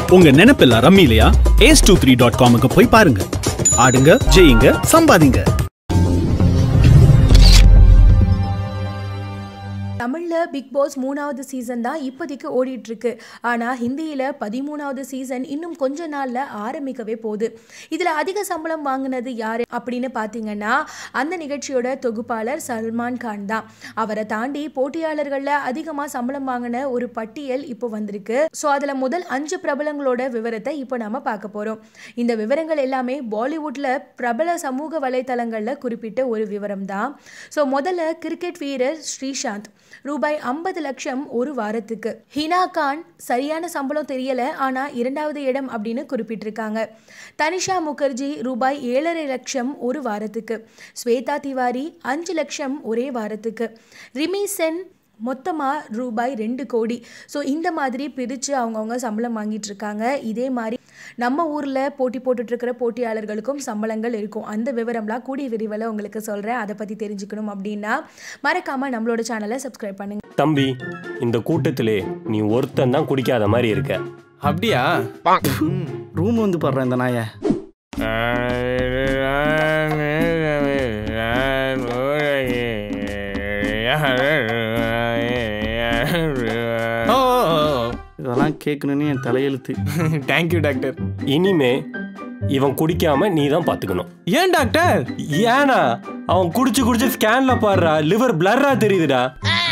உங்க நினைப்பெல்லாம் ரம்மிலையா ஏஸ் டூ த்ரீ டாட் காமுக்கு போய் பாருங்க ஆடுங்க ஜெயிங்க சம்பாதிங்க தமிழ்ல பிக் பாஸ் மூணாவது சீசன் தான் இப்போதைக்கு ஓடிட்டு இருக்கு ஆனா ஹிந்தியில பதிமூணாவது சீசன் இன்னும் கொஞ்ச நாள்ல ஆரம்பிக்கவே போகுது இதுல அதிக சம்பளம் வாங்கினது யாரு அப்படின்னு பாத்தீங்கன்னா அந்த நிகழ்ச்சியோட தொகுப்பாளர் சல்மான் கான் தான் அவரை தாண்டி போட்டியாளர்கள்ல அதிகமா சம்பளம் வாங்கின ஒரு பட்டியல் இப்போ வந்திருக்கு ஸோ அதுல முதல் அஞ்சு பிரபலங்களோட விவரத்தை இப்போ நாம பார்க்க போறோம் இந்த விவரங்கள் எல்லாமே பாலிவுட்ல பிரபல சமூக வலைத்தளங்கள்ல குறிப்பிட்ட ஒரு விவரம் தான் ஸோ முதல்ல கிரிக்கெட் வீரர் ஸ்ரீசாந்த் ரூபாய் ஐம்பது லட்சம் ஒரு வாரத்துக்கு ஹினா கான் சரியான சம்பளம் தெரியல ஆனா இரண்டாவது இடம் அப்படின்னு குறிப்பிட்டிருக்காங்க தனிஷா முகர்ஜி ரூபாய் ஏழரை லட்சம் ஒரு வாரத்துக்கு ஸ்வேதா திவாரி அஞ்சு லட்சம் ஒரே வாரத்துக்கு ரிமி சென் மொத்தமாக ரூபாய் ரெண்டு கோடி ஸோ இந்த மாதிரி பிரித்து அவங்கவுங்க சம்பளம் வாங்கிட்டு இருக்காங்க இதே மாதிரி நம்ம ஊரில் போட்டி போட்டுட்ருக்கிற போட்டியாளர்களுக்கும் சம்பளங்கள் இருக்கும் அந்த விவரம்லாம் கூடிய விரிவில் உங்களுக்கு சொல்கிறேன் அதை பற்றி தெரிஞ்சுக்கணும் அப்படின்னா மறக்காமல் நம்மளோட சேனலை சப்ஸ்கிரைப் பண்ணுங்க தம்பி இந்த கூட்டத்திலே நீ ஒருத்தன் தான் குடிக்காத மாதிரி இருக்க அப்படியா ரூம் வந்து பாடுறேன் இந்த நாயை இதெல்லாம் கேட்கணுன்னு என் தலையெழுத்து தேங்க்யூ டாக்டர் இனிமே இவன் குடிக்காம நீ தான் பாத்துக்கணும் ஏன் டாக்டர் ஏனா அவன் குடிச்சு குடிச்சு ஸ்கேன்ல பாடுறா லிவர் பிளர்ரா தெரியுதுடா